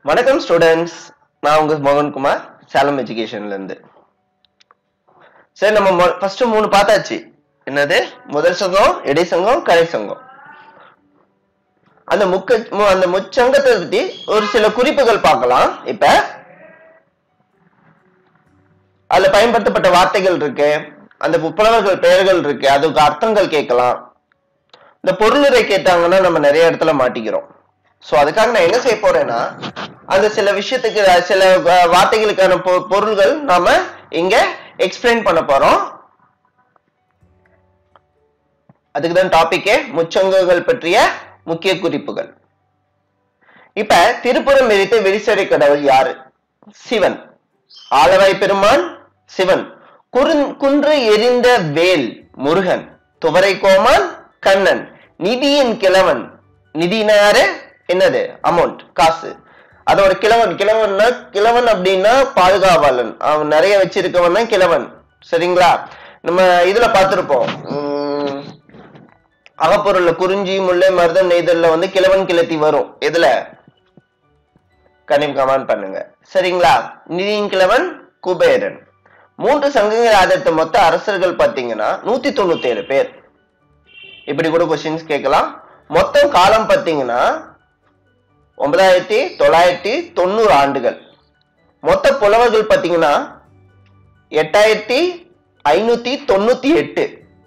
வணக்கம் ஸ்டூடெண்ட்ஸ் நான் உங்க மோகன்குமார் சேலம் எஜுகேஷன்ல இருந்து சரி நம்ம ஃபர்ஸ்ட் மூணு பார்த்தாச்சு என்னது முதல் சங்கம் இடை சங்கம் கடை சங்கம் அந்த முக்க மு- அந்த முச்சங்கத்தை பத்தி ஒரு சில குறிப்புகள் பார்க்கலாம் இப்ப அதுல பயன்படுத்தப்பட்ட வார்த்தைகள் இருக்கு அந்த புலவர்கள் பெயர்கள் இருக்கு அதுக்கு அர்த்தங்கள் கேட்கலாம் இந்த பொருளுரை கேட்டாங்கன்னா நம்ம நிறைய இடத்துல மாட்டிக்கிறோம் சோ அதுக்காக நான் என்ன செய்ய போறேன்னா அந்த சில விஷயத்துக்கு அஹ், சில அஹ், வார்த்தைகளுக்கான பொ- பொருள்கள் நாம இங்க எக்ஸ்பிளைன் பண்ண போறோம் அதுக்கு தான் டாபிக்கே முச்சங்கங்கள் பற்றிய முக்கிய குறிப்புகள் இப்ப திருப்புறம் எரித்த வெளிச்சடை கடவுள் யாரு சிவன் ஆலவாய் பெருமான் சிவன் குறுந் குன்று எரிந்த வேல் முருகன் துவரை கோமான் கண்ணன் நிதியின் கிழவன் நிதினா யாரு என்னது அமௌண்ட் காசு அதோட கிழவன் கிழவன்னா கிழவன் அப்படின்னா பாதுகாவலன் அவன் நிறைய வச்சிருக்கவன் தான் கிழவன் சரிங்களா நம்ம இதுல பார்த்திருப்போம் உம், அகப்பொருள்ல குறிஞ்சி முல்லை மருதம் நெய்தல்ல வந்து கிழவன் கிளத்தி வரும் எதுல கனிம் கமான் பண்ணுங்க சரிங்களா நிதியின் கிழவன் குபேரன் மூன்று சங்கங்கள் ஆதரித்த மொத்த அரசர்கள் பாத்தீங்கன்னா நூத்தி தொண்ணூத்தி ஏழு பேர் இப்படி கூட கொஸ்டின்ஸ் கேட்கலாம் மொத்தம் காலம் பாத்தீங்கன்னா ஒன்பதாயிரத்தி தொள்ளாயிரத்தி தொண்ணூறு ஆண்டுகள் மொத்த புலவர்கள் பாத்தீங்கன்னா எட்டாயிரத்தி ஐநூத்தி தொண்ணூத்தி எட்டு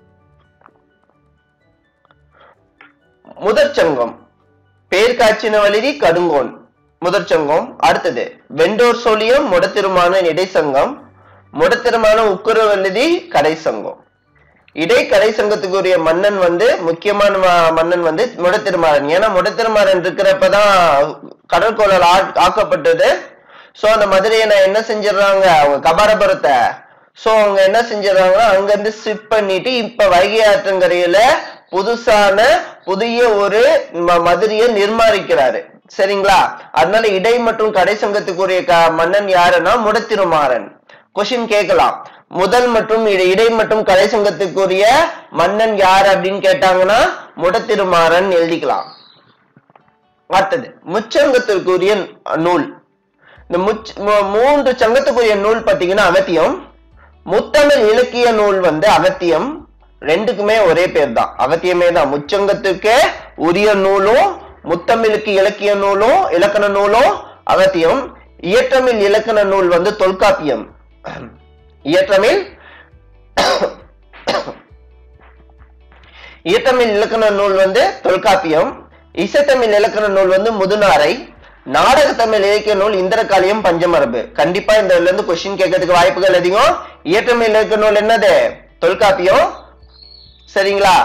முதற் சங்கம் பேர் காய்ச்சின வலிதி கடுங்கோன் முதற் சங்கம் அடுத்தது வெண்டோர் சோழியம் முடத்திருமான இடைச்சங்கம் முடத்திருமான உக்குரவல்லதி கடை சங்கம் இடை கடை சங்கத்துக்குரிய மன்னன் வந்து முக்கியமான ம- மன்னன் வந்து முடத்திருமாறன் ஏன்னா முடத்திருமாறன் இருக்கிறப்பதான் கடற்கோளல் ஆ- ஆக்கப்பட்டது சோ அந்த மதுரையை நான் என்ன செஞ்சிடறாங்க அவங்க கபாரபுரத்தை சோ அவங்க என்ன செஞ்சிடறாங்கன்னா அங்க இருந்து ஷிஃப்ட் பண்ணிட்டு இப்ப வைகை ஆற்றங்கரையில புதுசான புதிய ஒரு ம- மதுரையை நிர்மாணிக்கிறாரு சரிங்களா அதனால இடை மற்றும் கடை சங்கத்துக்குரிய க- மன்னன் யாருன்னா முடத்திருமாறன் கொஸ்டின் கேட்கலாம் முதல் மற்றும் இடை இடை மற்றும் கடை சங்கத்துக்குரிய மன்னன் யார் அப்படின்னு கேட்டாங்கன்னா முடத்திருமாறன் எழுதிக்கலாம் அடுத்தது முச்சங்கத்திற்குரிய நூல் இந்த முச் மூ- மூன்று சங்கத்துக்குரிய நூல் பாத்தீங்கன்னா அகத்தியம் முத்தமிழ் இலக்கிய நூல் வந்து அகத்தியம் ரெண்டுக்குமே ஒரே பேர் தான் அகத்தியமே தான் முச்சங்கத்துக்கு உரிய நூலும் முத்தமிழுக்கு இலக்கிய நூலும் இலக்கண நூலும் அகத்தியம் இயற்றமிழ் இலக்கண நூல் வந்து தொல்காப்பியம் இயற்றமிழ் இயற்றமிழ் இலக்கண நூல் வந்து தொல்காப்பியம் இசைத்தமிழ் இலக்கண நூல் வந்து முதுநாரை நாடக தமிழ் இலக்கிய நூல் இந்திரகாளியம் பஞ்சமரபு கண்டிப்பா இந்த இதுல இருந்து கொஸ்டின் கேட்கறதுக்கு வாய்ப்புகள் அதிகம் இயற்றமிழ் இலக்கிய நூல் என்னது தொல்காப்பியம் சரிங்களா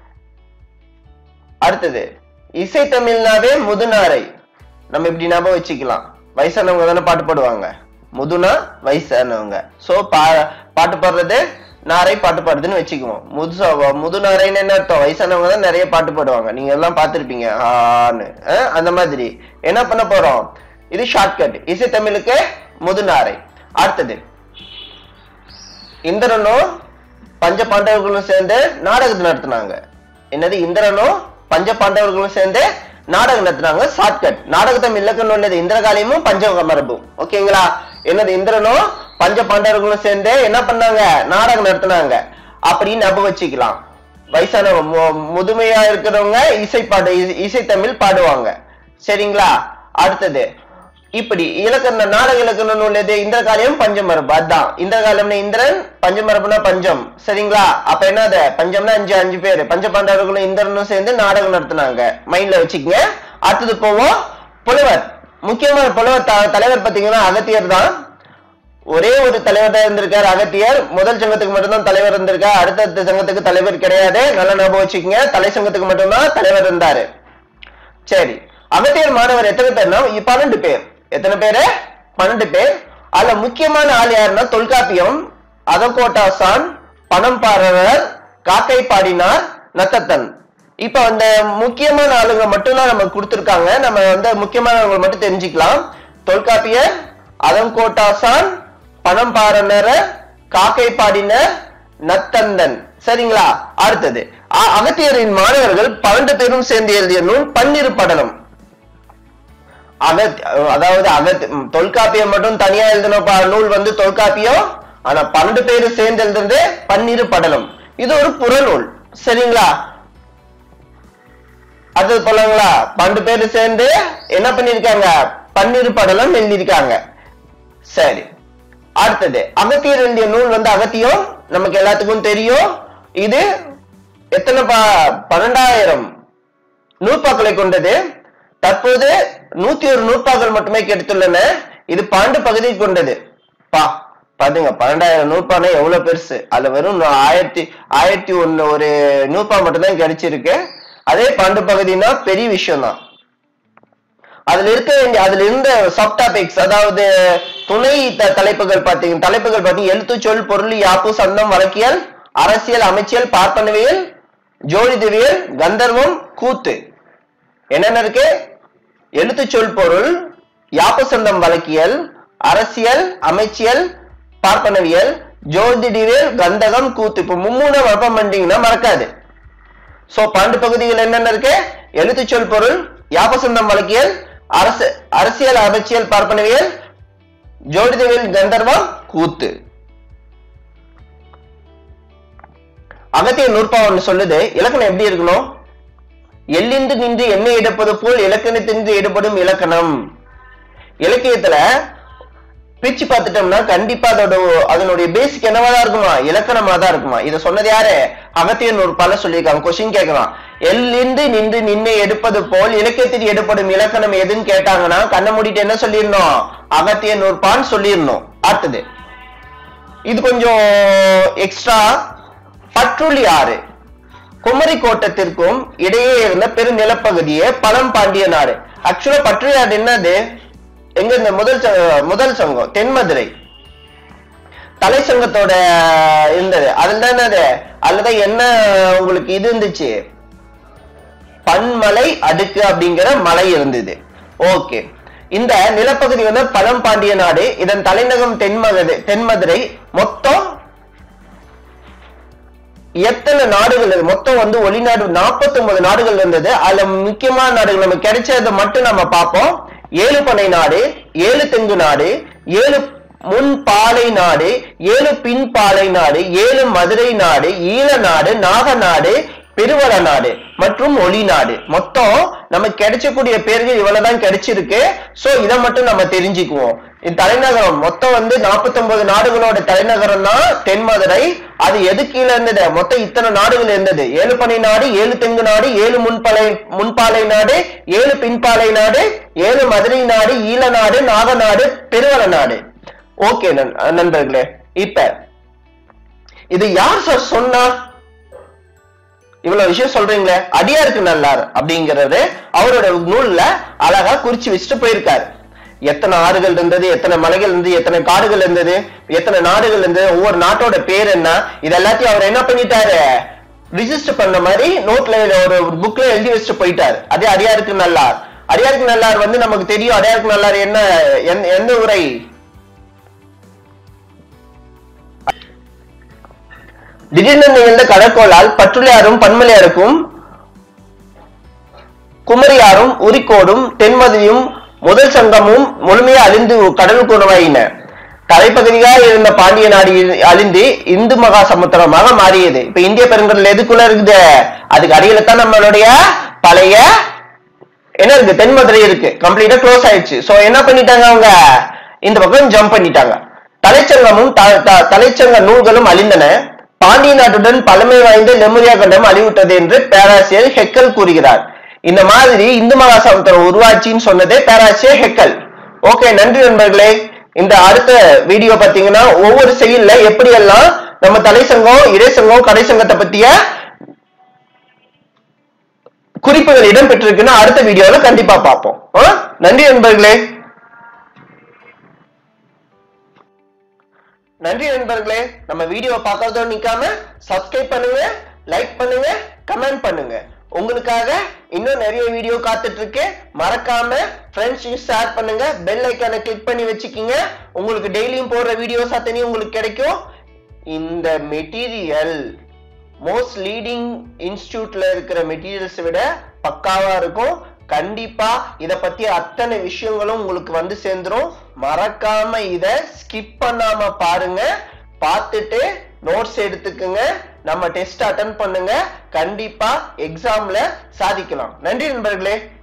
அடுத்தது இசைத்தமிழ்னாவே முதுநாரை நம்ம இப்படி ஞாபகம் வச்சுக்கலாம் வயசானவங்க தானே பாட்டு பாடுவாங்க முதுனா வயசானவங்க சோ பா பாட்டு பாடுறது நாரை பாட்டு பாடுதுன்னு வச்சுக்குவோம் முது முதுநாரைன்னு என்ன அர்த்தம் வயசானவங்க தான் நிறைய பாட்டு பாடுவாங்க நீங்க எல்லாம் பார்த்திருப்பீங்க ஆன்னு அஹ், அந்த மாதிரி என்ன பண்ண போறோம் இது ஷார்ட்கட் இசை தமிழுக்கு முதுநாரை அடுத்தது இந்திரனும் பஞ்ச பாண்டவர்களும் சேர்ந்து நாடகத்தை நடத்துனாங்க என்னது இந்திரனும் பஞ்ச பாண்டவர்களும் சேர்ந்து நாடகம் நடத்துனாங்க ஷார்ட்கட் நாடகத்தம் இலக்கணம் உள்ளது இந்திரகாலியமும் பஞ்சமரபும் ஓகேங்களா என்னது இந்திரனும் பஞ்ச பாண்டவர்களும் சேர்ந்து என்ன பண்ணாங்க நாடகம் நடத்துனாங்க அப்படின்னு ஞாபகம் வச்சுக்கலாம் வயசானவங்க மு- முதுமையா இருக்கிறவங்க இசை பாடு இசை- இசைத்தமிழ் பாடுவாங்க சரிங்களா அடுத்தது இப்படி இலக்கண நாடக இலக்கண நூல் எது இந்திரகாலியம் பஞ்சமரபு அதான் இந்திரகாலியம்னா இந்திரன் பஞ்சமரபுனா பஞ்சம் சரிங்களா அப்ப என்னது பஞ்சம்னா அஞ்சு அஞ்சு பேரு பஞ்ச பாண்டவர்களும் இந்திரனும் சேர்ந்து நாடகம் நடத்துனாங்க மைண்ட்ல வச்சுக்கங்க அடுத்தது போவோம் புலவர் முக்கியமான புலவர் த- தலைவர் பாத்தீங்கன்னா அகத்தியர் தான் ஒரே ஒரு தலைவர் தான் இருந்திருக்காரு அகத்தியர் முதல் சங்கத்துக்கு மட்டும்தான் தலைவர் இருந்திருக்காரு அடுத்தடுத்த சங்கத்துக்கு தலைவர் கிடையாது நல்லா ஞாபகம் வச்சுக்கோங்க தலை சங்கத்துக்கு மட்டும்தான் தலைவர் இருந்தாரு சரி அகத்தியர் மாணவர் எத்தனை பேர்னா இ- பன்னெண்டு பேர் எத்தனை பேரு பன்னெண்டு பேர் அதுல முக்கியமான ஆள் யாருன்னா தொல்காப்பியம் அதகோட்டாசான் பணம்பாரர் காக்கை பாடினார் நத்தத்தன் இப்ப அந்த முக்கியமான ஆளுங்க மட்டும்தான் நம்ம கொடுத்திருக்காங்க நம்ம வந்து முக்கியமானவங்க மட்டும் தெரிஞ்சுக்கலாம் தொல்காப்பியர் அதங்கோட்டாசான் பணம்பாரனர் காக்கை பாடினர் நத்தந்தன் சரிங்களா அடுத்தது அ- அகத்தியரின் மாணவர்கள் பன்னெண்டு பேரும் சேர்ந்து எழுதிய நூல் பன்னிரு படலம் அகத் அதாவது அகத் ம், தொல்காப்பியம் மட்டும் தனியா எழுதின ப- நூல் வந்து தொல்காப்பியம் ஆனா பன்னெண்டு பேரு சேர்ந்து எழுதுறது பன்னிரு படலம் இது ஒரு புறநூல் சரிங்களா அது போலங்களா பன்னெண்டு பேரு சேர்ந்து என்ன பண்ணிருக்காங்க பன்னிரு படலம் எழுதியிருக்காங்க சரி அடுத்தது அகத்தியர் எழுதிய நூல் வந்து அகத்தியம் நமக்கு எல்லாத்துக்கும் தெரியும் இது எத்தனை ப- பன்னெண்டாயிரம் நூற்பாக்களை கொண்டது தற்போது நூத்தி ஒரு நூற்பாக்கள் மட்டுமே கிடைத்துள்ளன இது பாண்டு பகுதியை கொண்டது பா பாத்துங்க பன்னெண்டாயிரம் நூற்பானா எவ்வளவு பெருசு அதுல வெறும் நூ- ஆயிரத்தி ஆயிரத்தி ஒண்ணு ஒரு நூற்பா மட்டும்தான் கிடைச்சிருக்கு அதே பாண்டு பகுதினா பெரிய விஷயம் தான் அதுல இருக்க வேண்டிய அதுல இருந்த சப் டாபிக்ஸ் அதாவது துணை த- தலைப்புகள் பாத்தீங்க தலைப்புகள் பாத்தீங்க எழுத்து சொல் பொருள் யாப்பு சந்தம் வழக்கியல் அரசியல் அமைச்சியல் பார்ப்பனவியல் ஜோதிடவியல் கந்தர்வம் கூத்து என்னென்ன இருக்கு எழுத்து சொல் பொருள் யாப்பு சந்தம் வழக்கியல் அரசியல் அமைச்சியல் பார்ப்பனவியல் ஜோதிடவியல் கந்தகம் கூத்து இப்ப மும்மூணு வழப்பம் பண்ணிட்டீங்கன்னா மறக்காது சோ பன்னெண்டு பகுதிகள் என்னென்ன இருக்கு எழுத்து சொல் பொருள் யாபசந்தம் வழக்கியல் அரசு அரசியல் அமைச்சியல் பார்ப்பனவியல் ஜோடிதவியல் கந்தர்வம் கூத்து அகத்திய நூற்பா ஒண்ணு சொல்லுது இலக்கணம் எப்படி இருக்கணும் எல்லின்று நின்று எண்ணெய் எடுப்பது போல் இலக்கணத்தின்று எடுபடும் இலக்கணம் இலக்கியத்துல பிரிச்சு பார்த்துட்டோம்னா கண்டிப்பா அதோட அதனுடைய பேசிக் என்னவா தான் இருக்குமா இலக்கணமா தான் இருக்குமா இத சொன்னது யாரு அகத்தியன் ஒரு பல சொல்லியிருக்காங்க கொஸ்டின் கேட்கலாம் எல்லின்று நின்று நின்று எடுப்பது போல் இலக்கியத்தில் எடுப்படும் இலக்கணம் எதுன்னு கேட்டாங்கன்னா கண்ணை மூடிட்டு என்ன சொல்லிடணும் அகத்தியன் நூற்பான்னு சொல்லிடணும் அடுத்தது இது கொஞ்சம் எக்ஸ்ட்ரா பற்றுளி ஆறு குமரி கோட்டத்திற்கும் இடையே இருந்த பெரு நிலப்பகுதியே பழம் பாண்டிய நாடு ஆக்சுவலா பற்றுளியாடு என்னது எங்க இந்த முதல் ச- முதல் சங்கம் தென்மதுரை தலை சங்கத்தோட இருந்தது அதுல தான் என்னது அதுலதான் என்ன உங்களுக்கு இது இருந்துச்சு பன்மலை அடுக்கு அப்படிங்கிற மலை இருந்தது ஓகே இந்த நிலப்பகுதி வந்து பழம் பாண்டிய நாடு இதன் தலைநகம் தென்மதுரை தென்மதுரை மொத்தம் எத்தனை நாடுகள் இருக்கு? மொத்தம் வந்து வெளிநாடு 49 நாடுகள் இருந்தது அதுல முக்கியமான நாடுகள் நமக்கு கிடைச்சதை மட்டும் நம்ம பார்ப்போம் ஏழு பனை நாடு ஏழு தெங்கு நாடு ஏழு முன் பாலை நாடு ஏழு பின் பாலை நாடு ஏழு மதுரை நாடு ஈழ நாடு நாக நாடு பெருவள நாடு மற்றும் ஒளி நாடு மொத்தம் நமக்கு கிடைச்சக்கூடிய பேர்கள் இவ்வளவுதான் கிடைச்சிருக்கு சோ இதை மட்டும் நம்ம தெரிஞ்சுக்குவோம் இந்த தலைநகரம் மொத்தம் வந்து 49 நாடுகளோட தலைநகரம் தான் தென்மதுரை அது எது கீழே இருந்தது மொத்தம் இத்தனை நாடுகள் இருந்தது ஏழு பனை நாடு ஏழு தெங்கு நாடு ஏழு முன்பலை முன்பாலை நாடு ஏழு பின்பாலை நாடு ஏழு மதுரை நாடு ஈழ நாடு நாக நாடு பெருவள நாடு ஓகே நண்பர்களே இப்ப இது யார் சார் சொன்னா இவ்வளவு விஷயம் சொல்றீங்களே அடியாருக்கு நல்லார் அப்படிங்கறது அவரோட நூல்ல அழகா குறிச்சு வச்சுட்டு போயிருக்காரு எத்தனை ஆறுகள் இருந்தது எத்தனை மலைகள் இருந்தது எத்தனை காடுகள் இருந்தது எத்தனை நாடுகள் இருந்தது ஒவ்வொரு நாட்டோட பேர் என்ன இது எல்லாத்தையும் அவர் என்ன பண்ணிட்டாரு ரிஜிஸ்டர் பண்ண மாதிரி நோட்ல ஒரு புக்ல எழுதி வச்சுட்டு போயிட்டாரு அதே அடியாருக்கு நல்லார் அடியாருக்கு நல்லார் வந்து நமக்கு தெரியும் அடியாருக்கு நல்லார் என்ன எந்த- எந்த உரை திடீர்னு நிகழ்ந்த கடற்கோளால் பற்றுளையாரும் பன்மலையாருக்கும் குமரியாரும் உரிக்கோடும் தென்மதியும் முதல் சங்கமும் முழுமையா அழிந்து கடலுக்கு உணவாயின தலைப்பகுதியாக இருந்த பாண்டிய நாடு இ- அழிந்து இந்து மகா சமுத்திரமாக மாறியது இப்ப இந்திய பெருங்கடல் எதுக்குள்ள இருக்குது அதுக்கு அடியில தான் நம்மளுடைய பழைய என்ன இருக்கு தென்மதுரை இருக்கு கம்ப்ளீட்டா க்ளோஸ் ஆயிடுச்சு சோ என்ன பண்ணிட்டாங்க அவங்க இந்த பக்கம் ஜம்ப் பண்ணிட்டாங்க தலைச்சங்கமும் த- த- தலைச்சங்க நூல்களும் அழிந்தன பாண்டிய நாட்டுடன் பழமை வாய்ந்த லெமுரியா கண்டம் அழிவிட்டது என்று பேராசிரியர் ஹெக்கல் கூறுகிறார் இந்த மாதிரி இந்து மகா சமுத்திரம் உருவாச்சின்னு சொன்னதே பேராசிரியர் ஹெக்கல் ஓகே நன்றி நண்பர்களே இந்த அடுத்த வீடியோ பாத்தீங்கன்னா ஒவ்வொரு செயல்ல எப்படி எல்லாம் நம்ம தலைசங்கம் இடைசங்கம் கடைசங்கத்தை பத்திய குறிப்புகள் இடம்பெற்றிருக்குன்னா அடுத்த வீடியோல கண்டிப்பா பார்ப்போம் ஆ? நன்றி நண்பர்களே நன்றி நண்பர்களே நம்ம வீடியோ பார்க்கறதோட நிக்காம சப்ஸ்கிரைப் பண்ணுங்க லைக் பண்ணுங்க கமெண்ட் பண்ணுங்க உங்களுக்காக இன்னும் நிறைய வீடியோ காத்துட்டு இருக்கு மறக்காம ஃப்ரெண்ட்ஸ் ஷேர் பண்ணுங்க பெல் ஐக்கானை கிளிக் பண்ணி வச்சுக்கிங்க உங்களுக்கு டெய்லியும் போடுற வீடியோஸ் அத்தனையும் உங்களுக்கு கிடைக்கும் இந்த மெட்டீரியல் மோஸ்ட் லீடிங் இன்ஸ்டியூட்ல இருக்கிற மெட்டீரியல்ஸ் விட பக்காவா இருக்கும் கண்டிப்பா இத பத்தி அத்தனை விஷயங்களும் உங்களுக்கு வந்து சேர்ந்துரும் மறக்காம இத ஸ்கிப் பண்ணாம பாருங்க பார்த்துட்டு நோட்ஸ் எடுத்துக்குங்க நம்ம டெஸ்ட் அட்டன் பண்ணுங்க கண்டிப்பா எக்ஸாம்ல சாதிக்கலாம் நன்றி நண்பர்களே